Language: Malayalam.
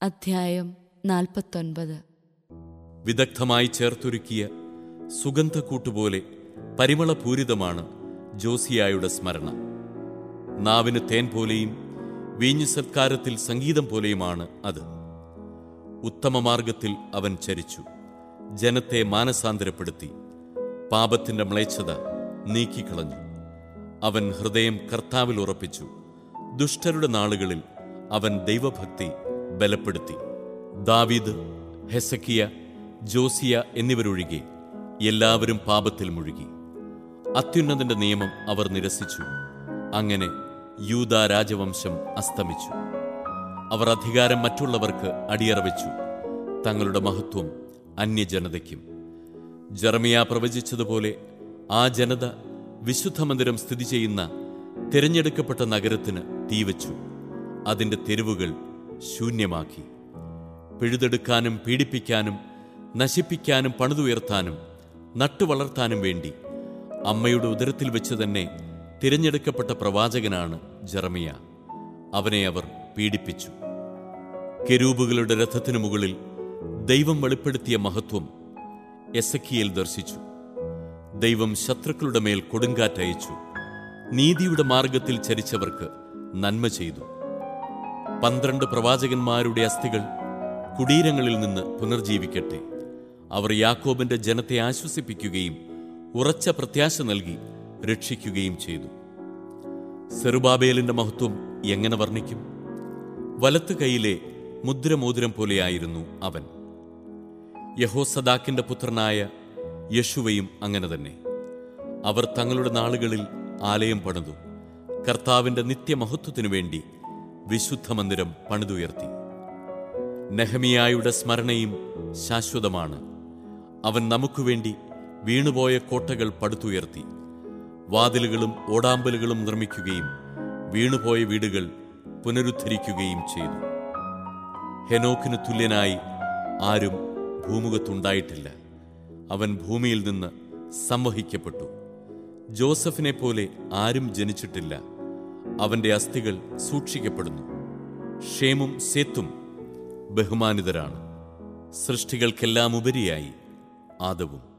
അധ്യായം നാൽപ്പത്തൊൻപത് വിദഗ്ധമായി ചേർത്തൊരുക്കിയ സുഗന്ധക്കൂട്ടുപോലെ പരിമളപൂരിതമാണ് ജോസിയായുടെ സ്മരണ നാവിന് തേൻ പോലെയും വീഞ്ഞു സത്കാരത്തിൽ സംഗീതം പോലെയുമാണ് അത് ഉത്തമമാർഗത്തിൽ അവൻ ചരിച്ചു ജനത്തെ മാനസാന്തരപ്പെടുത്തി പാപത്തിന്റെ മ്ലേച്ഛത നീക്കിക്കളഞ്ഞു അവൻ ഹൃദയം കർത്താവിൽ ഉറപ്പിച്ചു ദുഷ്ടരുടെ നാളുകളിൽ അവൻ ദൈവഭക്തി ബലപ്പെടുത്തി ദാവീദ് ഹെസക്കിയ ജോസിയ എന്നിവരൊഴികെ എല്ലാവരും പാപത്തിൽ മുഴുകി അത്യുന്നതന്റെ നിയമം അവർ നിരസിച്ചു അങ്ങനെ യൂത രാജവംശം അസ്തമിച്ചു അവർ അധികാരം മറ്റുള്ളവർക്ക് അടിയറവെച്ചു തങ്ങളുടെ മഹത്വം അന്യജനതയ്ക്കും ജർമിയ പ്രവചിച്ചതുപോലെ ആ ജനത വിശുദ്ധ മന്ദിരം സ്ഥിതി ചെയ്യുന്ന തിരഞ്ഞെടുക്കപ്പെട്ട നഗരത്തിന് തീവച്ചു അതിന്റെ തെരുവുകൾ ശൂന്യമാക്കി പിഴുതെടുക്കാനും പീഡിപ്പിക്കാനും നശിപ്പിക്കാനും പണിതുയർത്താനും നട്ടുവളർത്താനും വേണ്ടി അമ്മയുടെ ഉദരത്തിൽ വെച്ച് തന്നെ തിരഞ്ഞെടുക്കപ്പെട്ട പ്രവാചകനാണ് ജർമിയ അവനെ അവർ പീഡിപ്പിച്ചു കെരൂബുകളുടെ രഥത്തിനു മുകളിൽ ദൈവം വെളിപ്പെടുത്തിയ മഹത്വം എസക്കിയേൽ ദർശിച്ചു ദൈവം ശത്രുക്കളുടെ മേൽ കൊടുങ്കാറ്റയച്ചു നീതിയുടെ മാർഗത്തിൽ ചരിച്ചവർക്ക് നന്മ ചെയ്തു പന്ത്രണ്ട് പ്രവാചകന്മാരുടെ അസ്ഥികൾ കുടീരങ്ങളിൽ നിന്ന് പുനർജീവിക്കട്ടെ അവർ യാക്കോബിന്റെ ജനത്തെ ആശ്വസിപ്പിക്കുകയും ഉറച്ച പ്രത്യാശ നൽകി രക്ഷിക്കുകയും ചെയ്തു സെറുബാബേലിന്റെ മഹത്വം എങ്ങനെ വർണ്ണിക്കും വലത്ത് കൈയിലെ മുദ്രമോതിരം പോലെയായിരുന്നു അവൻ യഹോസദാക്കിന്റെ പുത്രനായ യശുവയും അങ്ങനെ തന്നെ അവർ തങ്ങളുടെ നാളുകളിൽ ആലയം പണിതു കർത്താവിന്റെ നിത്യമഹത്വത്തിനു വേണ്ടി വിശുദ്ധ മന്ദിരം പണിതുയർത്തി നെഹമിയായുടെ സ്മരണയും ശാശ്വതമാണ് അവൻ നമുക്കുവേണ്ടി വീണുപോയ കോട്ടകൾ പടുത്തുയർത്തി വാതിലുകളും ഓടാമ്പലുകളും നിർമ്മിക്കുകയും വീണുപോയ വീടുകൾ പുനരുദ്ധരിക്കുകയും ചെയ്തു ഹെനോക്കിന് തുല്യനായി ആരും ഭൂമുഖത്തുണ്ടായിട്ടില്ല അവൻ ഭൂമിയിൽ നിന്ന് സംവഹിക്കപ്പെട്ടു ജോസഫിനെ പോലെ ആരും ജനിച്ചിട്ടില്ല അവന്റെ അസ്ഥികൾ സൂക്ഷിക്കപ്പെടുന്നു ഷേമും സേത്തും ബഹുമാനിതരാണ് സൃഷ്ടികൾക്കെല്ലാം ഉപരിയായി ആദവും